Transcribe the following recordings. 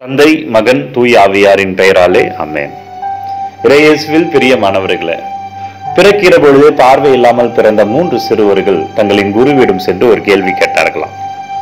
தந்தை மகன் தூய் ஆவியாரின் பெயராலே அமேன் இறையேசுவில் பிரியமானவர்களே பிறக்கிற பொழுது பார்வை இல்லாமல் பிறந்த மூன்று சிறுவர்கள் தங்களின் குருவிடம் சென்று ஒரு கேள்வி கேட்டார்களாம்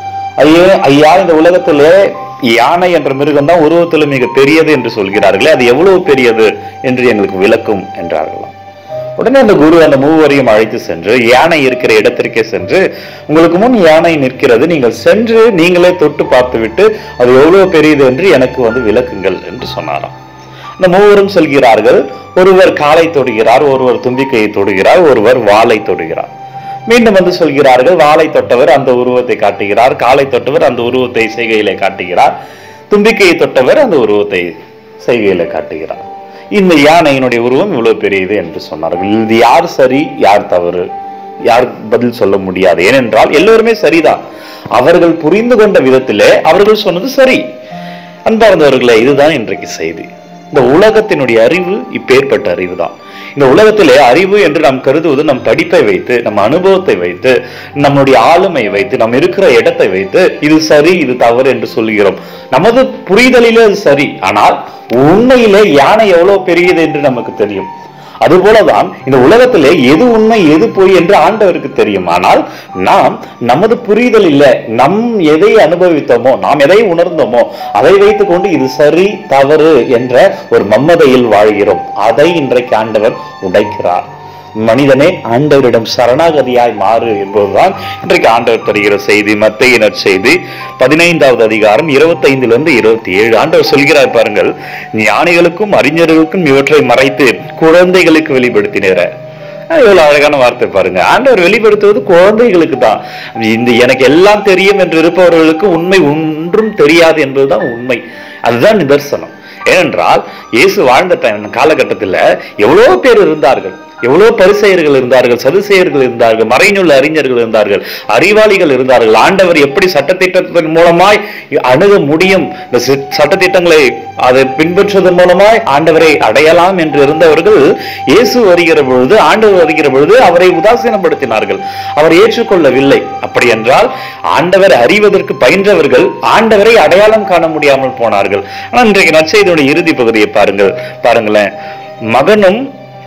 ஐயோ ஐயா இந்த உலகத்திலே யானை என்ற மிருகம் தான் உருவத்தில் மிக பெரியது என்று சொல்கிறார்களே அது எவ்வளவு பெரியது என்று எங்களுக்கு விளக்கும் என்றார்களாம் உடனே அந்த குரு அந்த மூவரையும் அழைத்து சென்று யானை இருக்கிற இடத்திற்கே சென்று உங்களுக்கு முன் யானை நிற்கிறது நீங்கள் சென்று நீங்களே தொட்டு பார்த்துவிட்டு அது எவ்வளவு பெரியது என்று எனக்கு வந்து விளக்குங்கள் என்று சொன்னாராம் இந்த மூவரும் செல்கிறார்கள் ஒருவர் காலை தொடுகிறார் ஒருவர் தும்பிக்கையை தொடுகிறார் ஒருவர் வாளை தொடுகிறார் மீண்டும் வந்து சொல்கிறார்கள் வாளை தொட்டவர் அந்த உருவத்தை காட்டுகிறார் காலை தொட்டவர் அந்த உருவத்தை செய்கையிலே காட்டுகிறார் தும்பிக்கையை தொட்டவர் அந்த உருவத்தை செய்கையிலே காட்டுகிறார் இந்த யானையினுடைய உருவம் இவ்வளவு பெரியது என்று சொன்னார்கள் இது யார் சரி யார் தவறு யார் பதில் சொல்ல முடியாது ஏனென்றால் எல்லோருமே சரிதான் அவர்கள் புரிந்து கொண்ட விதத்திலே அவர்கள் சொன்னது சரி அன்பார்ந்தவர்களே இதுதான் இன்றைக்கு செய்தி இந்த உலகத்தினுடைய அறிவு இப்பேற்பட்ட அறிவு தான் இந்த உலகத்திலே அறிவு என்று நாம் கருதுவது நம் படிப்பை வைத்து நம் அனுபவத்தை வைத்து நம்முடைய ஆளுமை வைத்து நாம் இருக்கிற இடத்தை வைத்து இது சரி இது தவறு என்று சொல்கிறோம் நமது புரிதலிலே அது சரி ஆனால் உண்மையிலே யானை எவ்வளவு பெரியது என்று நமக்கு தெரியும் அதுபோலதான் இந்த உலகத்திலே எது உண்மை எது பொய் என்று ஆண்டவருக்கு தெரியும் ஆனால் நாம் நமது புரிதல் இல்ல நம் எதை அனுபவித்தோமோ நாம் எதை உணர்ந்தோமோ அதை வைத்துக் கொண்டு இது சரி தவறு என்ற ஒரு மம்மதையில் வாழ்கிறோம் அதை இன்றைக்கு ஆண்டவர் உடைக்கிறார் மனிதனே ஆண்டவரிடம் சரணாகதியாய் மாறு என்பதுதான் இன்றைக்கு ஆண்டவர் தருகிற செய்தி மத்தையினர் செய்தி பதினைந்தாவது அதிகாரம் இருபத்தைந்திலிருந்து இருபத்தி ஏழு ஆண்டவர் சொல்கிறார் பாருங்கள் ஞானிகளுக்கும் அறிஞர்களுக்கும் இவற்றை மறைத்து குழந்தைகளுக்கு வெளிப்படுத்தினேற எவ்வளவு அழகான வார்த்தை பாருங்க ஆண்டவர் வெளிப்படுத்துவது குழந்தைகளுக்கு தான் இந்த எனக்கு எல்லாம் தெரியும் என்று இருப்பவர்களுக்கு உண்மை ஒன்றும் தெரியாது என்பதுதான் உண்மை அதுதான் நிதர்சனம் ஏனென்றால் இயேசு வாழ்ந்த டைம் காலகட்டத்தில் எவ்வளவு பேர் இருந்தார்கள் எவ்வளவு பரிசெயர்கள் இருந்தார்கள் சதுசெயர்கள் இருந்தார்கள் மறைநூல் அறிஞர்கள் இருந்தார்கள் அறிவாளிகள் இருந்தார்கள் ஆண்டவர் எப்படி சட்டத்திட்டத்தின் மூலமாய் அணுக முடியும் இந்த சட்டத்திட்டங்களை அதை பின்பற்றுவதன் மூலமாய் ஆண்டவரை அடையலாம் என்று இருந்தவர்கள் இயேசு வருகிற பொழுது ஆண்டவர் வருகிற பொழுது அவரை உதாசீனப்படுத்தினார்கள் அவர் ஏற்றுக்கொள்ளவில்லை அப்படி என்றால் ஆண்டவர் அறிவதற்கு பயின்றவர்கள் ஆண்டவரை அடையாளம் காண முடியாமல் போனார்கள் ஆனால் இன்றைக்கு நற்செய்தியுடைய இறுதி பகுதியை பாருங்கள் பாருங்களேன் மகனும்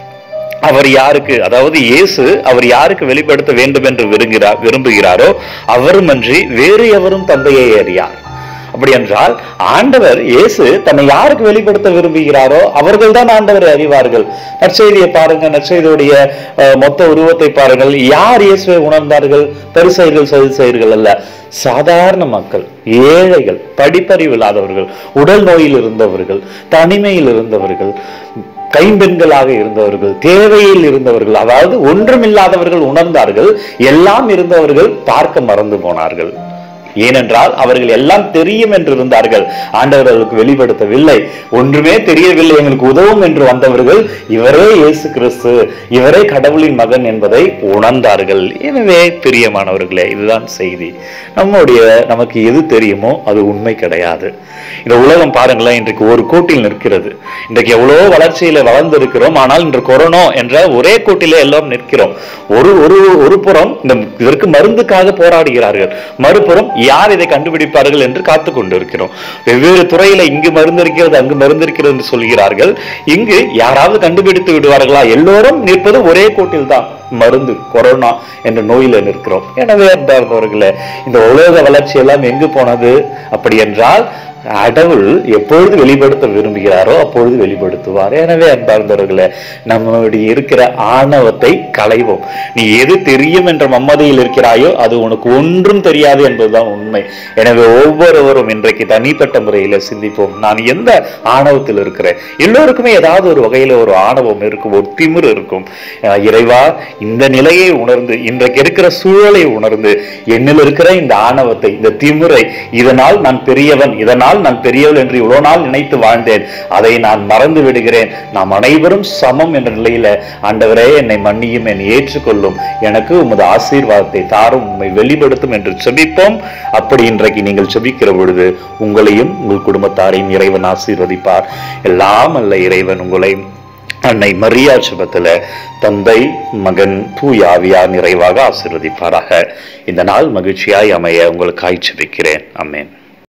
அவர் யாருக்கு அதாவது இயேசு அவர் யாருக்கு வெளிப்படுத்த வேண்டும் என்று விரும்புகிறார் விரும்புகிறாரோ அவருமன்றி வேறு எவரும் தந்தையை அறியார் அப்படி என்றால் ஆண்டவர் இயேசு தன்னை யாருக்கு வெளிப்படுத்த விரும்புகிறாரோ அவர்கள் தான் ஆண்டவரை அறிவார்கள் நற்செய்தியை பாருங்க நற்செய்தியுடைய மொத்த உருவத்தை பாருங்கள் யார் இயேசுவை உணர்ந்தார்கள் பரிசெயர்கள் சதுசெயர்கள் அல்ல சாதாரண மக்கள் ஏழைகள் படிப்பறிவு இல்லாதவர்கள் உடல் நோயில் இருந்தவர்கள் தனிமையில் இருந்தவர்கள் கைம்பெண்களாக இருந்தவர்கள் தேவையில் இருந்தவர்கள் அதாவது ஒன்றுமில்லாதவர்கள் உணர்ந்தார்கள் எல்லாம் இருந்தவர்கள் பார்க்க மறந்து போனார்கள் ஏனென்றால் அவர்கள் எல்லாம் தெரியும் என்று இருந்தார்கள் ஆண்டவர் அவர்களுக்கு வெளிப்படுத்தவில்லை ஒன்றுமே தெரியவில்லை எங்களுக்கு உதவும் என்று வந்தவர்கள் இவரே இயேசு கிறிஸ்து இவரே கடவுளின் மகன் என்பதை உணர்ந்தார்கள் எனவே பிரியமானவர்களே இதுதான் செய்தி நம்முடைய நமக்கு எது தெரியுமோ அது உண்மை கிடையாது இந்த உலகம் பாருங்களேன் இன்றைக்கு ஒரு கோட்டில் நிற்கிறது இன்றைக்கு எவ்வளவோ வளர்ச்சியில வளர்ந்து இருக்கிறோம் ஆனால் இன்று கொரோனா என்ற ஒரே கோட்டிலே எல்லாம் நிற்கிறோம் ஒரு ஒரு ஒரு புறம் இந்த இதற்கு மருந்துக்காக போராடுகிறார்கள் மறுபுறம் யார் இதை கண்டுபிடிப்பார்கள் என்று காத்து கொண்டிருக்கிறோம் வெவ்வேறு துறையில இங்கு மருந்து இருக்கிறது அங்கு மருந்து இருக்கிறது என்று சொல்கிறார்கள் இங்கு யாராவது கண்டுபிடித்து விடுவார்களா எல்லோரும் நிற்பது ஒரே கோட்டில் தான் மருந்து கொரோனா என்ற நோயில நிற்கிறோம் எனவே அன்பார்ந்தவர்களே இந்த உலக வளர்ச்சி எல்லாம் எங்கு போனது அப்படி என்றால் கடவுள் எப்பொழுது வெளிப்படுத்த விரும்புகிறாரோ அப்பொழுது வெளிப்படுத்துவார் எனவே அன்பார்ந்தவர்களே நம்மளுடைய இருக்கிற ஆணவத்தை களைவோம் நீ எது தெரியும் என்ற மம்மதியில் இருக்கிறாயோ அது உனக்கு ஒன்றும் தெரியாது என்பதுதான் உண்மை எனவே ஒவ்வொருவரும் இன்றைக்கு தனிப்பட்ட முறையில சிந்திப்போம் நான் எந்த ஆணவத்தில் இருக்கிறேன் எல்லோருக்குமே ஏதாவது ஒரு வகையில ஒரு ஆணவம் இருக்கும் ஒரு திமிர் இருக்கும் இறைவா இந்த நிலையை உணர்ந்து இன்றைக்கு இருக்கிற சூழலை உணர்ந்து என்னில் இருக்கிற இந்த ஆணவத்தை இந்த திமிரை இதனால் நான் பெரியவன் இதனால் நான் பெரியவள் என்று இவ்வளவு நாள் நினைத்து வாழ்ந்தேன் அதை நான் மறந்து விடுகிறேன் நாம் அனைவரும் சமம் என்ற நிலையில ஆண்டவரே என்னை மன்னியும் என்னை ஏற்றுக்கொள்ளும் எனக்கு உமது ஆசீர்வாதத்தை தாரும் உண்மை வெளிப்படுத்தும் என்று செபிப்போம் அப்படி இன்றைக்கு நீங்கள் செபிக்கிற பொழுது உங்களையும் உங்கள் குடும்பத்தாரையும் இறைவன் ஆசீர்வதிப்பார் எல்லாம் அல்ல இறைவன் உங்களை அன்னை மரியா சுபத்துல தந்தை மகன் தூயாவியார் நிறைவாக ஆசீர்வதிப்பாராக இந்த நாள் மகிழ்ச்சியாய் அமைய உங்களுக்கு ஆய்ச்சி வைக்கிறேன் அம்மேன்